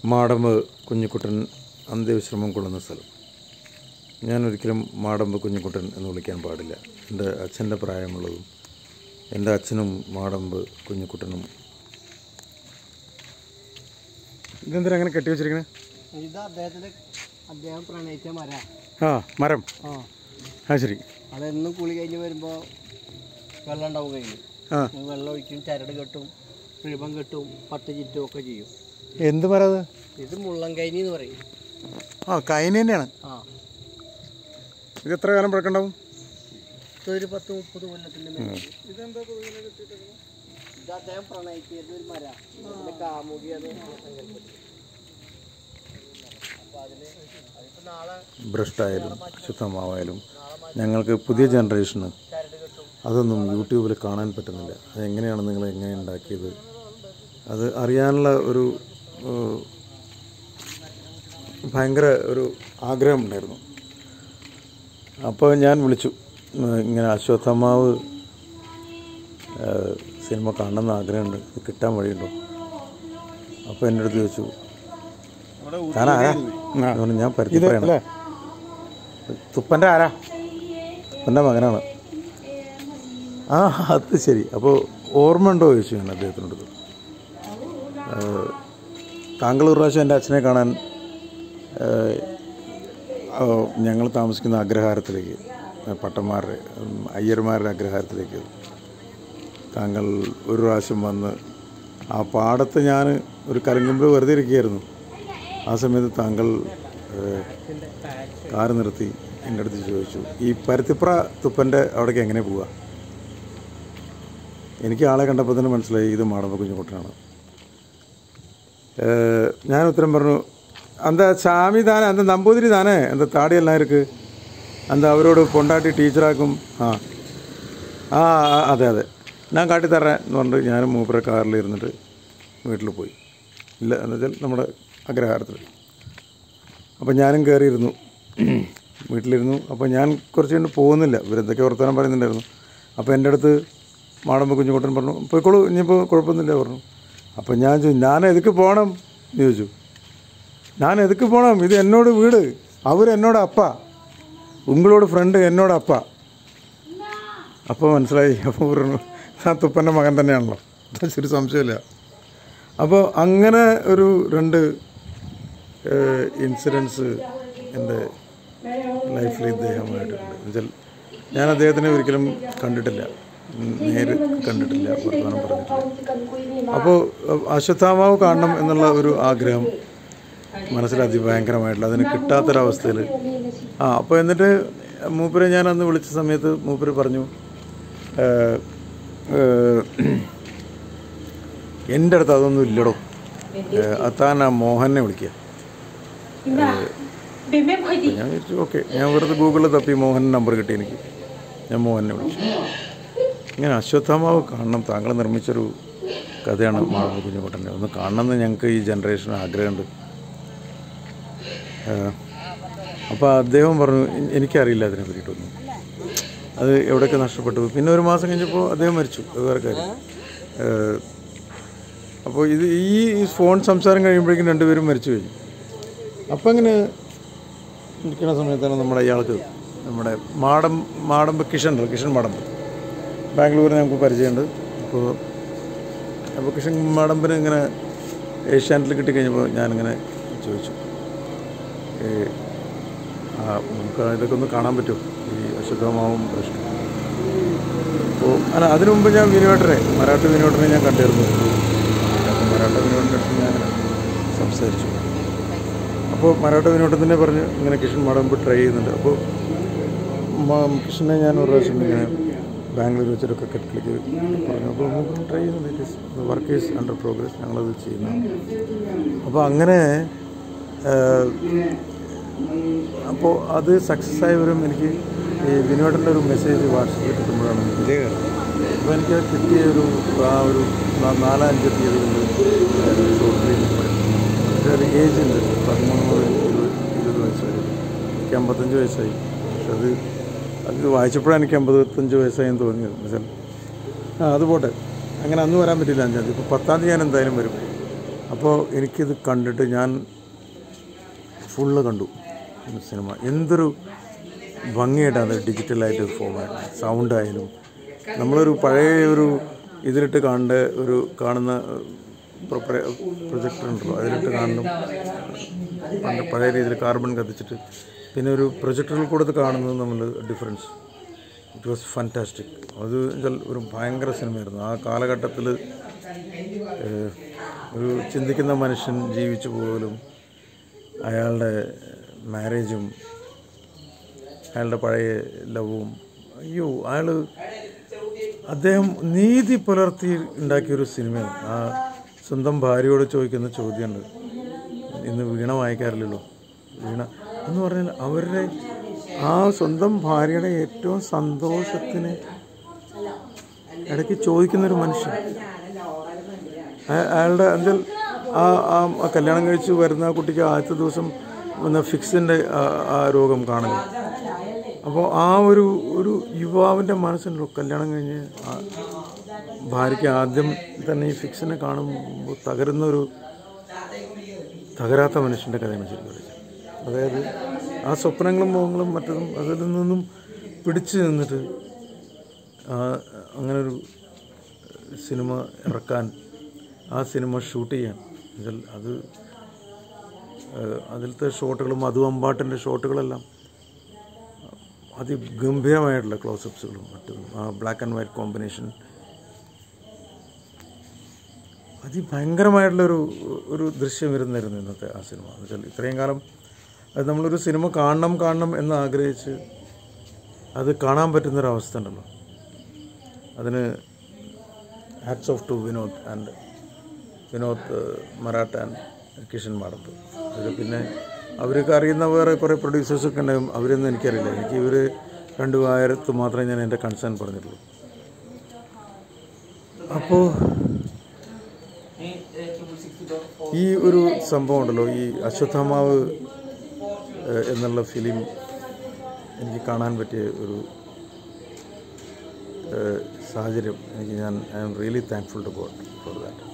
മാടമ്പ് കുഞ്ഞിക്കുട്ടൻ അന്ത്യവിശ്രമം കൊള്ളുന്ന സ്ഥലം ഞാൻ ഒരിക്കലും മാടമ്പ് കുഞ്ഞിക്കുട്ടൻ എന്ന് വിളിക്കാൻ പാടില്ല എൻ്റെ അച്ഛൻ്റെ പ്രായമുള്ളതും എൻ്റെ അച്ഛനും മാടമ്പ് കുഞ്ഞിക്കുട്ടനും ഇതെന്തിനാ അങ്ങനെ കെട്ടി വെച്ചിരിക്കണേ ഇത് അദ്ദേഹത്തിന്റെ അദ്ദേഹം പ്രണയിച്ച മര ആ മരം ആ ആ ശരി അതെന്നും കുളി കഴിഞ്ഞ് വരുമ്പോൾ വെള്ളം ഉണ്ടാവും കയ്യിൽ ആ വെള്ളം ഒഴിക്കും ചരട് കെട്ടും റിബൺ കെട്ടും പട്ട് ചുറ്റും ഒക്കെ ചെയ്യും എന്ത് മരം അത് ഇത് മുള്ളൻകൈനി എന്ന് പറയും ആ കൈന തന്നെയാണ് ആ ഇത് എത്ര കാലം പഴക്കണ്ടാവും ഇതൊരു പത്ത് മുപ്പത് കൊല്ലത്തിന്റെ മേലെ ഇതെന്താ ഇത് അദ്ദേഹം പ്രണയിച്ചത് ഒരു മര ഇതിന്റെ കാമുകിയാണ് സങ്കല്പത്തിൽ അപ്പൊ അതില് അതിപ്പോ നാളെ ഭ്രഷ്ടായാലും ശുദ്ധമാവായാലും ഞങ്ങൾക്ക് പുതിയ ജനറേഷന് ചരട് കെട്ടും അതൊന്നും യൂട്യൂബിൽ കാണാൻ പറ്റുന്നില്ല അതെങ്ങനെയാണ് നിങ്ങൾ എങ്ങനെ ഉണ്ടാക്കിയത് അത് അറിയാനുള്ള ഒരു ഏഹ്, ഭയങ്കര ഒരു ആഗ്രഹം ഉണ്ടായിരുന്നു അപ്പോൾ ഞാൻ വിളിച്ചു ഏഹ്, ഇങ്ങനെ അശ്വത്ഥമാവ് ഏഹ്, സിനിമ കാണണമെന്ന് ആഗ്രഹമുണ്ട് ഇത് കിട്ടാൻ വഴിയുണ്ടോ അപ്പോൾ എൻ്റെ അടുത്ത് ചോദിച്ചു താൻ ആരാ അതുകൊണ്ട് ഞാൻ പരുത്തി പറയണം തുപ്പൻ്റെ ആരാ തുപ്പൻ്റെ മകനാണ് ആ അത് ശരി അപ്പോൾ ഓർമ്മ ഉണ്ടോ ചോദിച്ചു ഞാൻ അദ്ദേഹത്തിനോട് ഏഹ്, താങ്കൾ ഒരു പ്രാവശ്യം എൻ്റെ അച്ഛനെ കാണാൻ ഏഹ്, ആ, ഞങ്ങൾ താമസിക്കുന്ന അഗ്രഹാരത്തിലേക്ക് ഏഹ്, പട്ടന്മാരുടെ ഉം, അയ്യർമാരുടെ അഗ്രഹാരത്തിലേക്ക് താങ്കൾ ഒരു പ്രാവശ്യം വന്ന് ആ പാടത്ത് ഞാൻ ഒരു കലങ്കുമ്പോൾ വെറുതെ ഇരിക്കുകയായിരുന്നു ആ സമയത്ത് താങ്കൾ ഏഹ്, കാറ് നിർത്തി എൻ്റെ അടുത്ത് ചോദിച്ചു ഈ പരുത്തിപ്ര തുപ്പൻ്റെ അവിടേക്ക് എങ്ങനെ പോവുക എനിക്ക് ആളെ കണ്ടപ്പോൾ തന്നെ മനസ്സിലായി ഇത് മാടമ്പ കുഞ്ഞുകുട്ടനാണ് ഏഹ് ഞാൻ ഉത്തരം പറഞ്ഞു അന്ത സ്വാമി താനേ അന്ത നമ്പൂതിരി താനേ അന്ത താടിയെല്ലാം ഇருக்கு അന്ത അവരോട് പൊണ്ടാട്ടി ടീച്ചറാക്കും ആ ആ ആ, അതെ അതെ ഞാൻ കാട്ടിത്തരാൻ എന്ന് പറഞ്ഞിട്ട് ഞാനും മൂപ്പര കാറിൽ ഇരുന്നിട്ട് വീട്ടിൽ പോയി ഇല്ല എന്ന് വെച്ചാൽ നമ്മുടെ അഗ്രഹാരത്തിൽ അപ്പോൾ ഞാനും കയറിയിരുന്നു വീട്ടിലിരുന്നു അപ്പോൾ ഞാൻ കുറച്ച് കഴിഞ്ഞ് പോകുന്നില്ല ഇവരെന്തൊക്കെ വർത്തമാനം പറയുന്നുണ്ടായിരുന്നു അപ്പോൾ എൻ്റെ അടുത്ത് മാടമ്പ കുഞ്ഞുകുട്ടൻ പറഞ്ഞു പോയിക്കോളൂ ഇനിയിപ്പോൾ കുഴപ്പമൊന്നുമില്ല പറഞ്ഞു അപ്പോൾ ഞാൻ ചോദിച്ചു ഞാൻ എതുക്ക് പോകണം എന്ന് ചോദിച്ചു ഞാൻ എതുക്ക് പോകണം ഇത് എന്നോട് വീട് അവർ എന്നോട് അപ്പ ഉങ്ങളോട് ഫ്രണ്ട് എന്നോട് അപ്പ അപ്പോൾ മനസ്സിലായി അപ്പോൾ പറഞ്ഞു ആ തുപ്പൻ്റെ മകൻ തന്നെയാണല്ലോ അത് ഒരു സംശയമില്ല അപ്പോൾ അങ്ങനെ ഒരു രണ്ട് ഇൻസിഡൻസ് എൻ്റെ ലൈഫിൽ ഇദ്ദേഹമായിട്ടുണ്ട് എന്നുവെച്ചാൽ ഞാൻ അദ്ദേഹത്തിനെ ഒരിക്കലും കണ്ടിട്ടില്ല ഉം, നേര് കണ്ടിട്ടില്ല വർത്തമാനം പറഞ്ഞിട്ടില്ല അപ്പോൾ അശ്വത്ഥാമാവ് കാണണം എന്നുള്ള ഒരു ആഗ്രഹം മനസ്സിൽ അതിഭയങ്കരമായിട്ടുള്ള അതിന് കിട്ടാത്തൊരവസ്ഥയിൽ ആ അപ്പോൾ എന്നിട്ട് മൂപ്പരെ ഞാൻ അന്ന് വിളിച്ച സമയത്ത് മൂപ്പര് പറഞ്ഞു ഏഹ്, ഏഹ്, എൻ്റെ അടുത്ത് അതൊന്നും ഇല്ലടോ ഏഹ്, അത്താൻ ആ മോഹനെ വിളിക്കുക ഞാൻ വിചാരിച്ചു ഓക്കെ ഞാൻ വെറുതെ ഗൂഗിളിൽ തപ്പി മോഹൻ നമ്പർ കിട്ടി എനിക്ക് ഞാൻ മോഹനെ വിളിച്ചു ഇങ്ങനെ അശ്വത്ഥമാവ് കാണണം താങ്കൾ നിർമ്മിച്ചൊരു കഥയാണ് മാളവ് കുഞ്ഞുകുട്ടൻ്റെ ഒന്ന് കാണണമെന്ന് ഞങ്ങൾക്ക് ഈ ജനറേഷൻ ആഗ്രഹമുണ്ട് അപ്പോൾ അദ്ദേഹം പറഞ്ഞു "എ- എനിക്കറിയില്ല അതിനെ പറ്റിയിട്ടൊന്നും അത് എവിടെയൊക്കെ നഷ്ടപ്പെട്ടു പിന്നെ ഒരു മാസം കഴിഞ്ഞപ്പോൾ അദ്ദേഹം മരിച്ചു അത് വേറെ കാര്യം ഏഹ്, അപ്പോൾ ഇത് ഈ ഈ ഫോൺ സംസാരം കഴിയുമ്പോഴേക്കും രണ്ടുപേരും മരിച്ചു കഴിഞ്ഞു അപ്പം അങ്ങനെ ഇരിക്കുന്ന സമയത്താണ് നമ്മുടെ ഇയാൾക്ക് നമ്മുടെ മാടം മാടമ്പ് കിഷൻ ഉണ്ടല്ലോ കിഷൻ മാടമ്പ് ബാംഗ്ലൂരിൽ നമുക്ക് പരിചയമുണ്ട് അപ്പോൾ അപ്പോൾ കിഷൻ മാടമ്പിന് ഇങ്ങനെ ഏഷ്യാനെറ്റിൽ കിട്ടിക്കഴിഞ്ഞപ്പോൾ ഞാനിങ്ങനെ ചോദിച്ചു ഏ, ആ നമുക്ക് ഇതൊക്കെ ഒന്ന് കാണാൻ പറ്റുമോ ഈ അശുദ്ധമാവും പ്രശ്നം അപ്പോൾ അല്ല അതിനു മുമ്പ് ഞാൻ വിനോട്ടനെ മറാഠ വിനോട്ടനെ ഞാൻ കണ്ടിരുന്നു അപ്പോൾ മറാഠ വിനോട്ടിൻ്റെ അടുത്ത് ഞാൻ സംസാരിച്ചു അപ്പോൾ മറാഠ വിനോദത്തിനെ പറഞ്ഞ് ഇങ്ങനെ കിഷൻ മാടമ്പ് ട്രൈ ചെയ്യുന്നുണ്ട് അപ്പോൾ മ- കിഷനെ ഞാൻ ഒരു പ്രാവശ്യം ഇങ്ങനെ ബാംഗ്ലൂർ വെച്ചിട്ടൊക്കെ കെട്ടിലേക്ക് പറഞ്ഞു അപ്പോൾ നമുക്ക് ട്രൈ ചെയ്യുന്നുണ്ട് വർക്ക് ഈസ് അണ്ടർ പ്രോഗ്രസ് ഞങ്ങളത് ചെയ്യുന്നു അപ്പോൾ അങ്ങനെ അപ്പോൾ അത് സക്സസ് ആയവരും എനിക്ക് ഈ വിനോദൻ്റെ ഒരു മെസ്സേജ് വാട്സപ്പിൽ കിട്ടുമ്പോഴാണ് ഇതേ അപ്പോൾ എനിക്ക് അത് കിട്ടിയ ഒരു ആ ഒരു നാ- നാലഞ്ച് തീയതികളിൽ ഷോർട്ട് ഫിലിം ഒരു ഏജ് ഉണ്ട് പതിമൂന്ന് മുതൽ ഇരുപത് ഇരുപത് വയസ്സ് വരെ എനിക്ക് അമ്പത്തഞ്ച് വയസ്സായി പക്ഷെ അത് അത് വായിച്ചപ്പോഴാണ് എനിക്ക് അമ്പത്തഞ്ച് വയസ്സായെന്ന് തോന്നിയത് എന്നുവെച്ചാൽ ആ അത് പോട്ടെ അങ്ങനെ അന്ന് വരാൻ പറ്റില്ല അഞ്ചാം തീയതി ഇപ്പോൾ പത്താം തീയതി ഞാൻ എന്തായാലും വരും അപ്പോൾ എനിക്കിത് കണ്ടിട്ട് ഞാൻ ഫുള്ള് കണ്ടു ഈ സിനിമ എന്തൊരു ഭംഗിയായിട്ടാണ് അത് ഡിജിറ്റലായിട്ട് ഫോമായിട്ട് സൗണ്ട് ആയാലും നമ്മളൊരു പഴയ ഒരു ഇതിലിട്ട് കാണേണ്ട ഒരു കാണുന്ന പ്രൊജക്ടർ ഉണ്ടല്ലോ അതിലിട്ട് കാണുന്നു പണ്ട് പഴയ രീതിയിൽ കാർബൺ കത്തിച്ചിട്ട് പിന്നെ ഒരു പ്രൊജക്ടറിൽ കൂടെ ഇത് കാണുന്നത് നമ്മൾ ഡിഫറൻസ് ഇറ്റ് വാസ് ഫാൻറ്റാസ്റ്റിക് അത് വെച്ചാൽ ഒരു ഭയങ്കര സിനിമയായിരുന്നു ആ കാലഘട്ടത്തിൽ ഒരു ചിന്തിക്കുന്ന മനുഷ്യൻ ജീവിച്ചു പോകലും അയാളുടെ മാരേജും അയാളുടെ പഴയ ലവും അയ്യോ അയാൾ അദ്ദേഹം നീതി പുലർത്തി ഉണ്ടാക്കിയൊരു സിനിമയാണ് ആ സ്വന്തം ഭാര്യയോട് ചോദിക്കുന്ന ചോദ്യമുണ്ട് ഇന്ന് വീണ വായിക്കാറില്ലല്ലോ വീണ എന്ന് പറഞ്ഞാൽ അവരുടെ ആ സ്വന്തം ഭാര്യയുടെ ഏറ്റവും സന്തോഷത്തിന് ഇടയ്ക്ക് ചോദിക്കുന്നൊരു മനുഷ്യൻ അയ- അയാളുടെ എന്നാൽ ആ ആ ആ കല്യാണം കഴിച്ച് വരുന്ന ആ കുട്ടിക്ക് ആദ്യത്തെ ദിവസം വന്ന ഫിക്സിൻ്റെ ആ രോഗം കാണുക അപ്പോൾ ആ ഒരു ഒരു യുവാവിൻ്റെ മനസ്സുണ്ടല്ലോ കല്യാണം കഴിഞ്ഞ് ആ ഭാര്യയ്ക്ക് ആദ്യം തന്നെ ഈ ഫിക്സിനെ കാണുമ്പോൾ തകരുന്ന ഒരു തകരാത്ത മനുഷ്യൻ്റെ കഥയാണ് ശരിക്കും പറഞ്ഞാൽ. അതായത് ആ സ്വപ്നങ്ങളും മോഹങ്ങളും മറ്റതും അതിൽ നിന്നും പിടിച്ചു നിന്നിട്ട് ആ അങ്ങനൊരു സിനിമ ഇറക്കാൻ ആ സിനിമ ഷൂട്ട് ചെയ്യാൻ ഇതിൽ അത് ഏഹ്, അതിലത്തെ ഷോട്ടുകളും മധു അമ്പാട്ടിൻ്റെ ഷോട്ടുകളെല്ലാം അതിഗംഭീരമായിട്ടുള്ള ക്ലോസപ്സുകളും മറ്റും ആ ബ്ലാക്ക് ആൻഡ് വൈറ്റ് കോമ്പിനേഷൻ അതിഭയങ്കരമായിട്ടുള്ളൊരു ഒരു ദൃശ്യം വരുന്നായിരുന്നു ഇന്നത്തെ ആ സിനിമ എന്ന് വെച്ചാൽ ഇത്രയും കാലം അത് നമ്മളൊരു സിനിമ കാണണം കാണണം എന്ന് ആഗ്രഹിച്ച് അത് കാണാൻ പറ്റുന്നൊരവസ്ഥ ഉണ്ടല്ലോ അതിന് hats off to Vinod and Vinod മറാഠ ആൻഡ് കിഷൻ മാടത്ത് അത് പിന്നെ അവർക്ക് അറിയുന്ന വേറെ കുറേ പ്രൊഡ്യൂസേഴ്സൊക്കെ ഉണ്ടാവും അവരൊന്നും എനിക്കറിയില്ല എനിക്ക് ഇവർ രണ്ടു ആയിരത്ത് മാത്രമേ ഞാൻ എൻ്റെ കൺസേൺ പറഞ്ഞിട്ടുള്ളൂ അപ്പോൾ ഈ ഒരു സംഭവം ഉണ്ടല്ലോ ഈ അശ്വത്ഥമാവ് ഏഹ്, എന്നുള്ള ഫിലിം എനിക്ക് കാണാൻ പറ്റിയ ഒരു ഏഹ്, സാഹചര്യം എനിക്ക് ഞാൻ I am really thankful to God for that